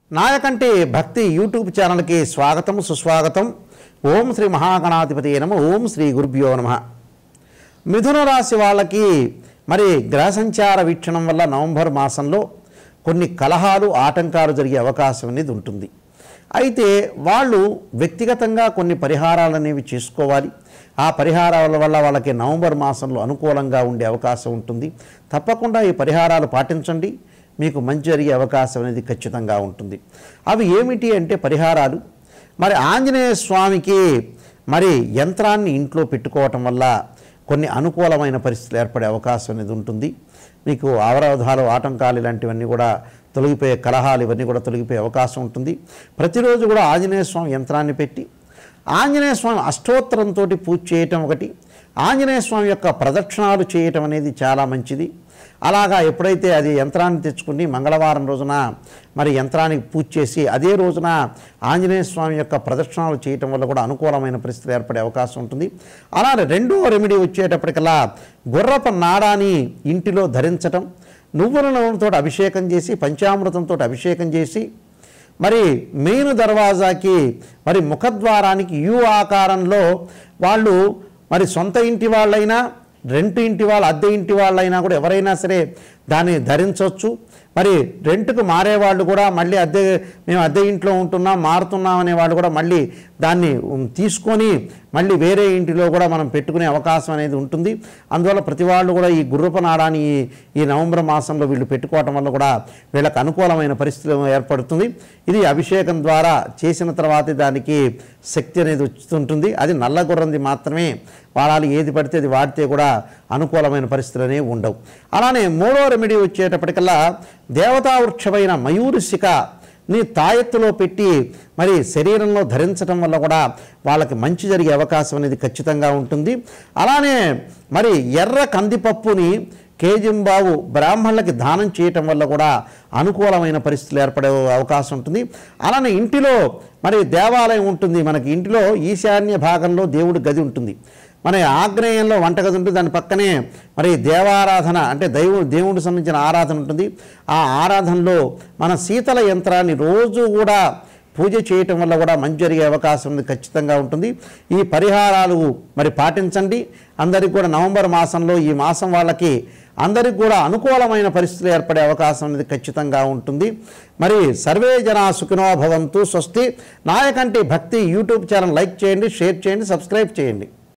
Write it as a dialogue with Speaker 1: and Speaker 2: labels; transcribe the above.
Speaker 1: నాయకంటి భక్తి యూట్యూబ్ ఛానల్కి స్వాగతం సుస్వాగతం ఓం శ్రీ మహాగణాధిపతి నమ ఓం శ్రీ గురుభ్యో నమ మిథున రాశి వాళ్ళకి మరి గ్రహ సంచార వీక్షణం వల్ల నవంబర్ మాసంలో కొన్ని కలహాలు ఆటంకాలు జరిగే అవకాశం అనేది ఉంటుంది అయితే వాళ్ళు వ్యక్తిగతంగా కొన్ని పరిహారాలు అనేవి చేసుకోవాలి ఆ పరిహారాల వల్ల వాళ్ళకి నవంబర్ మాసంలో అనుకూలంగా ఉండే అవకాశం ఉంటుంది తప్పకుండా ఈ పరిహారాలు పాటించండి మీకు మంచి జరిగే అవకాశం అనేది ఖచ్చితంగా ఉంటుంది అవి ఏమిటి అంటే పరిహారాలు మరి ఆంజనేయ స్వామికి మరి యంత్రాన్ని ఇంట్లో పెట్టుకోవటం వల్ల కొన్ని అనుకూలమైన పరిస్థితులు ఏర్పడే అవకాశం అనేది ఉంటుంది మీకు అవరోధాలు ఆటంకాలు ఇలాంటివన్నీ కూడా తొలగిపోయే కలహాలు ఇవన్నీ కూడా తొలగిపోయే అవకాశం ఉంటుంది ప్రతిరోజు కూడా ఆంజనేయ స్వామి యంత్రాన్ని పెట్టి ఆంజనేయ స్వామి అష్టోత్తరంతో పూజ చేయటం ఒకటి ఆంజనేయ స్వామి యొక్క ప్రదక్షిణాలు చేయటం అనేది చాలా మంచిది అలాగా ఎప్పుడైతే అది యంత్రాన్ని తెచ్చుకుని మంగళవారం రోజున మరి యంత్రానికి పూజ చేసి అదే రోజున ఆంజనేయ స్వామి యొక్క ప్రదక్షిణాలు చేయటం వల్ల కూడా అనుకూలమైన పరిస్థితులు ఏర్పడే అవకాశం ఉంటుంది అలానే రెండో రెమెడీ వచ్చేటప్పటికల్లా గుర్రపు నాడాని ఇంటిలో ధరించటం నువ్వుల నూనెతో అభిషేకం చేసి పంచామృతంతో అభిషేకం చేసి మరి మెయిన్ దర్వాజాకి మరి ముఖద్వారానికి యు ఆకారంలో వాళ్ళు మరి సొంత ఇంటి వాళ్ళైనా రెంట్ ఇంటి వాళ్ళు అద్దె ఇంటి వాళ్ళైనా కూడా ఎవరైనా సరే దాన్ని ధరించవచ్చు మరి రెంట్కు మారేవాళ్ళు కూడా మళ్ళీ అద్దె మేము అద్దె ఇంట్లో ఉంటున్నాం మారుతున్నాం అనే వాళ్ళు కూడా మళ్ళీ దాన్ని ఉమ్, తీసుకొని మళ్ళీ వేరే ఇంటిలో కూడా మనం పెట్టుకునే అవకాశం అనేది ఉంటుంది అందువల్ల ప్రతి వాళ్ళు కూడా ఈ గుర్రపు నాడాన్ని ఈ ఈ నవంబర్ మాసంలో వీళ్ళు పెట్టుకోవటం వల్ల కూడా వీళ్ళకి అనుకూలమైన పరిస్థితి ఏర్పడుతుంది ఇది అభిషేకం ద్వారా చేసిన తర్వాత దానికి శక్తి అనేది వస్తుంటుంది అది నల్ల గుర్రంది మాత్రమే వాడాలి ఏది పడితే అది వాడితే కూడా అనుకూలమైన పరిస్థితులు అనేవి ఉండవు అలానే మూడో రెమెడీ వచ్చేటప్పటికల్లా దేవతా వృక్షమైన మయూరిశిక ని తాయెత్తులో పెట్టి మరి శరీరంలో ధరించడం వల్ల కూడా వాళ్ళకి మంచి జరిగే అవకాశం అనేది ఖచ్చితంగా ఉంటుంది అలానే మరి ఎర్ర కందిపప్పుని కేజింబావు బ్రాహ్మణులకి దానం చేయటం వల్ల కూడా అనుకూలమైన పరిస్థితులు ఏర్పడే అవకాశం ఉంటుంది అలానే ఇంటిలో మరి దేవాలయం ఉంటుంది మనకి ఇంటిలో ఈశాన్య భాగంలో దేవుడి గది ఉంటుంది మన ఆగ్నేయంలో వంటగది ఉంటుంది దాని పక్కనే మరి దేవారాధన అంటే దైవ దేవుడికి సంబంధించిన ఆరాధన ఉంటుంది ఆ ఆరాధనలో మన శీతల యంత్రాన్ని రోజు కూడా పూజ చేయటం వల్ల కూడా మంచి జరిగే అవకాశం ఉంది ఖచ్చితంగా ఉంటుంది ఈ పరిహారాలు మరి పాటించండి అందరికి కూడా నవంబర్ మాసంలో ఈ మాసం వాళ్ళకి అందరికి కూడా అనుకూలమైన పరిస్థితులు ఏర్పడే అవకాశం అనేది ఖచ్చితంగా ఉంటుంది మరి సర్వే జనా సుఖినో భవంతు స్వస్తి నాయకంటి భక్తి యూట్యూబ్ ఛానల్ లైక్ చేయండి షేర్ చేయండి సబ్స్క్రైబ్ చేయండి